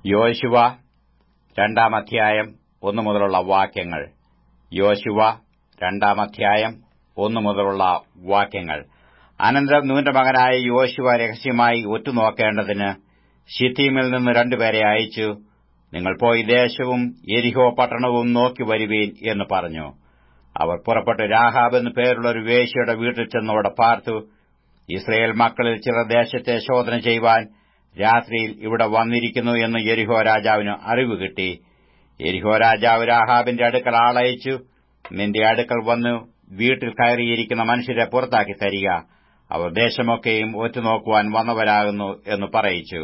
യോശുവ രണ്ടാം അധ്യായം ഒന്നു മുതലുള്ള വാക്യങ്ങൾ യോശുവ രണ്ടാം അധ്യായം ഒന്നു മുതലുള്ള വാക്യങ്ങൾ അനന്തരം നൂന്റെ മകനായ യോശുവ രഹസ്യമായി ഒറ്റുനോക്കേണ്ടതിന് ഷിത്തീമിൽ നിന്ന് രണ്ടുപേരെ അയച്ചു നിങ്ങൾ പോയി ദേശവും എരിഹോ പട്ടണവും നോക്കി വരുവീൻ എന്ന് പറഞ്ഞു അവർ പുറപ്പെട്ട് രാഹാബ് എന്നു പേരുള്ള ഒരു വേശ്യയുടെ വീട്ടിൽ ചെന്നവിടെ പാർത്തു ഇസ്രയേൽ മക്കളിൽ ചിലർ ദേശത്തെ ശോധന ചെയ്യുവാൻ രാത്രിയിൽ ഇവിടെ വന്നിരിക്കുന്നു എന്ന് എരിഹോ രാജാവിന് അറിവ് കിട്ടി എരിഹോ രാജാവ് രാഹാബിന്റെ അടുക്കൽ ആളയച്ചു നിന്റെ അടുക്കൽ വന്നു വീട്ടിൽ കയറിയിരിക്കുന്ന മനുഷ്യരെ പുറത്താക്കി തരിക അവർ ദേശമൊക്കെയും ഒറ്റുനോക്കുവാൻ വന്നവരാകുന്നു എന്ന് പറയിച്ചു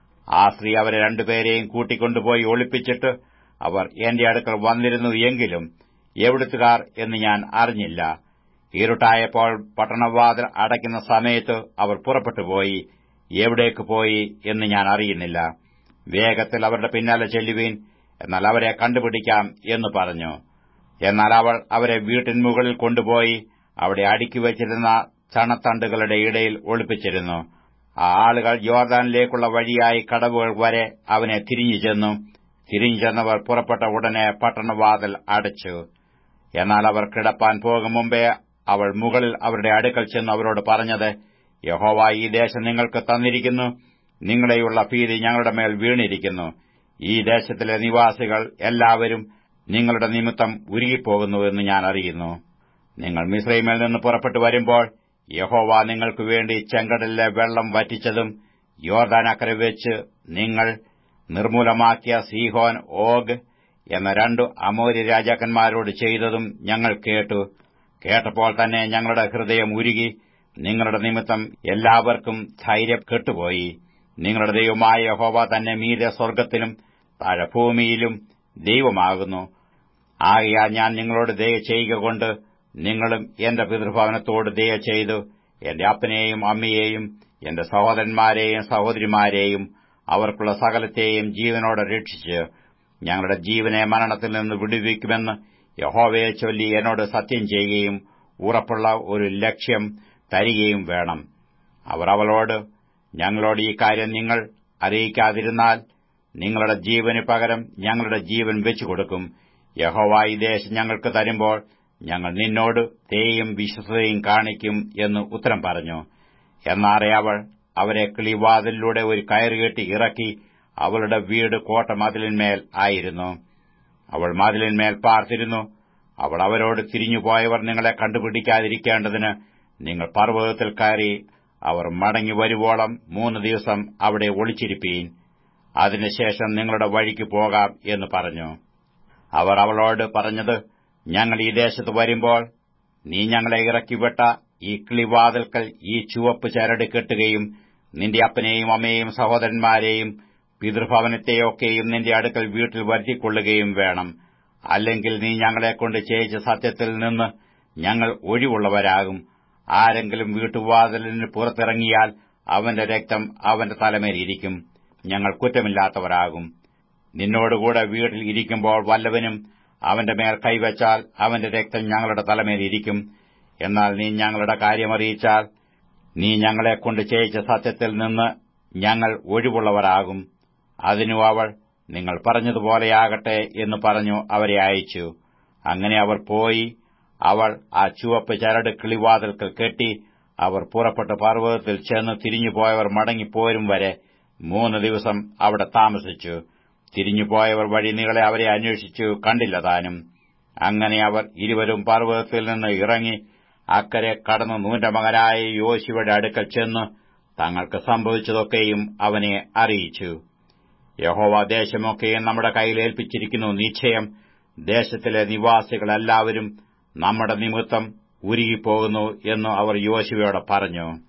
ആ സ്ത്രീ അവരെ രണ്ടുപേരെയും കൂട്ടിക്കൊണ്ടുപോയി ഒളിപ്പിച്ചിട്ട് അവർ എന്റെ അടുക്കൽ വന്നിരുന്നു എങ്കിലും എവിടുത്തുകാർ എന്ന് ഞാൻ അറിഞ്ഞില്ല ഇരുട്ടായപ്പോൾ പട്ടണവാതിൽ അടയ്ക്കുന്ന സമയത്ത് അവർ പുറപ്പെട്ടുപോയി എവിടേക്ക് പോയി എന്ന് ഞാൻ അറിയുന്നില്ല വേഗത്തിൽ അവരുടെ പിന്നാലെ ചെല്ലുവീൻ എന്നാൽ അവരെ കണ്ടുപിടിക്കാം എന്ന് പറഞ്ഞു എന്നാൽ അവൾ അവരെ വീട്ടിൻ മുകളിൽ കൊണ്ടുപോയി അവിടെ അടുക്കി വച്ചിരുന്ന ചണത്തണ്ടുകളുടെ ഇടയിൽ ഒളിപ്പിച്ചിരുന്നു ആ ആളുകൾ യോർദാനിലേക്കുള്ള വഴിയായി കടവുകൾ വരെ അവനെ തിരിഞ്ഞു ചെന്നു തിരിഞ്ഞു ചെന്നവർ പുറപ്പെട്ട ഉടനെ പട്ടണവാതിൽ അടച്ചു എന്നാൽ അവർ കിടപ്പാൻ പോകും മുമ്പേ അവൾ മുകളിൽ അവരുടെ അടുക്കൽ ചെന്ന് അവരോട് പറഞ്ഞത് യഹോവ ഈ ദേശം നിങ്ങൾക്ക് തന്നിരിക്കുന്നു നിങ്ങളെയുള്ള ഭീതി ഞങ്ങളുടെ മേൽ വീണിരിക്കുന്നു ഈ ദേശത്തിലെ നിവാസികൾ എല്ലാവരും നിങ്ങളുടെ നിമിത്തം ഉരുകിപ്പോകുന്നുവെന്ന് ഞാൻ അറിയുന്നു നിങ്ങൾ മിശ്രൈമിൽ നിന്ന് പുറപ്പെട്ടു വരുമ്പോൾ യഹോവ നിങ്ങൾക്ക് വേണ്ടി ചെങ്കടലിലെ വെള്ളം വറ്റിച്ചതും യോർദാനക്കര വെച്ച് നിങ്ങൾ നിർമൂലമാക്കിയ സീഹോൻ ഓഗ് എന്ന രണ്ടു അമോര്യ രാജാക്കന്മാരോട് ചെയ്തതും ഞങ്ങൾ കേട്ടു കേട്ടപ്പോൾ തന്നെ ഞങ്ങളുടെ ഹൃദയം ഉരുകി നിങ്ങളുടെ നിമിത്തം എല്ലാവർക്കും ധൈര്യം കെട്ടുപോയി നിങ്ങളുടെ ദൈവമായ യഹോവ തന്നെ മീതെ സ്വർഗ്ഗത്തിലും താഴെ ഭൂമിയിലും ദൈവമാകുന്നു ആകയാൽ ഞാൻ നിങ്ങളോട് ദയ ചെയ്യുക കൊണ്ട് നിങ്ങളും എന്റെ പിതൃഭവനത്തോട് ദയ ചെയ്തു എന്റെ അപ്പനെയും അമ്മയെയും എന്റെ സഹോദരന്മാരെയും സഹോദരിമാരെയും അവർക്കുള്ള സകലത്തെയും ജീവനോടെ രക്ഷിച്ച് ഞങ്ങളുടെ ജീവനെ മരണത്തിൽ നിന്ന് വിടുവിക്കുമെന്ന് യഹോവയെ ചൊല്ലി എന്നോട് സത്യം ചെയ്യുകയും ഉറപ്പുള്ള ഒരു ലക്ഷ്യം തരികയും വേണം അവർ അവളോട് ഞങ്ങളോട് ഈ കാര്യം നിങ്ങൾ അറിയിക്കാതിരുന്നാൽ നിങ്ങളുടെ ജീവന് പകരം ഞങ്ങളുടെ ജീവൻ വെച്ചുകൊടുക്കും യഹോവ ഈ ദേശം ഞങ്ങൾക്ക് തരുമ്പോൾ ഞങ്ങൾ നിന്നോട് തേയും വിശ്വസതയും കാണിക്കും എന്ന് ഉത്തരം പറഞ്ഞു എന്നാറെ അവൾ അവരെ കിളിവാതിലൂടെ ഒരു കയറുകെട്ടി ഇറക്കി അവളുടെ വീട് കോട്ട മതിലിന്മേൽ ആയിരുന്നു അവൾ മതിലിന്മേൽ പാർത്തിരുന്നു അവൾ അവരോട് തിരിഞ്ഞുപോയവർ നിങ്ങളെ കണ്ടുപിടിക്കാതിരിക്കേണ്ടതിന് നിങ്ങൾ പർവ്വതത്തിൽ കയറി അവർ മടങ്ങി വരുവോളം മൂന്ന് ദിവസം അവിടെ ഒളിച്ചിരിപ്പീൻ അതിനുശേഷം നിങ്ങളുടെ വഴിക്ക് പോകാം എന്ന് പറഞ്ഞു അവർ അവളോട് പറഞ്ഞത് ഞങ്ങൾ ഈ ദേശത്ത് വരുമ്പോൾ നീ ഞങ്ങളെ ഇറക്കിവിട്ട ഈ കിളിവാതിൽക്കൽ ഈ ചുവപ്പ് ചരട് കെട്ടുകയും നിന്റെ അപ്പനെയും അമ്മയെയും സഹോദരന്മാരെയും പിതൃഭവനത്തെയൊക്കെയും നിന്റെ അടുക്കൽ വീട്ടിൽ വരുത്തിക്കൊള്ളുകയും വേണം അല്ലെങ്കിൽ നീ ഞങ്ങളെക്കൊണ്ട് ചെയ്യിച്ച സത്യത്തിൽ നിന്ന് ഞങ്ങൾ ഒഴിവുള്ളവരാകും ആരെങ്കിലും വീട്ടുവാതിലിന് പുറത്തിറങ്ങിയാൽ അവന്റെ രക്തം അവന്റെ തലമേലിരിക്കും ഞങ്ങൾ കുറ്റമില്ലാത്തവരാകും നിന്നോടുകൂടെ വീട്ടിൽ ഇരിക്കുമ്പോൾ വല്ലവനും അവന്റെ മേൽ കൈവച്ചാൽ അവന്റെ രക്തം ഞങ്ങളുടെ തലമേലിരിക്കും എന്നാൽ നീ ഞങ്ങളുടെ കാര്യമറിയിച്ചാൽ നീ ഞങ്ങളെക്കൊണ്ട് ചെയ്യിച്ച സത്യത്തിൽ നിന്ന് ഞങ്ങൾ ഒഴിവുള്ളവരാകും അതിനു അവൾ നിങ്ങൾ പറഞ്ഞതുപോലെയാകട്ടെ എന്ന് പറഞ്ഞു അവരെ അയച്ചു അങ്ങനെ അവർ പോയി അവൾ ആ ചുവപ്പ് ചരട് കിളിവാതിൽക്കൽ കെട്ടി അവർ പുറപ്പെട്ട പർവ്വതത്തിൽ ചെന്ന് തിരിഞ്ഞുപോയവർ മടങ്ങിപ്പോരും വരെ മൂന്ന് ദിവസം അവിടെ താമസിച്ചു തിരിഞ്ഞുപോയവർ വഴി നീളെ അവരെ അന്വേഷിച്ചു കണ്ടില്ല താനും അങ്ങനെ അവർ ഇരുവരും പർവ്വതത്തിൽ നിന്ന് ഇറങ്ങി അക്കരെ കടന്നു നൂന്റെ മകനായ യോശുവയുടെ അടുക്കൽ ചെന്ന് തങ്ങൾക്ക് സംഭവിച്ചതൊക്കെയും അവനെ അറിയിച്ചു യഹോവ ദേശമൊക്കെയും നമ്മുടെ കയ്യിൽ ഏൽപ്പിച്ചിരിക്കുന്നു നിശ്ചയം ദേശത്തിലെ നിവാസികളെല്ലാവരും നമ്മുടെ നിമിത്തം ഉരുകിപ്പോകുന്നു എന്ന് അവർ യോശുവയോട് പറഞ്ഞു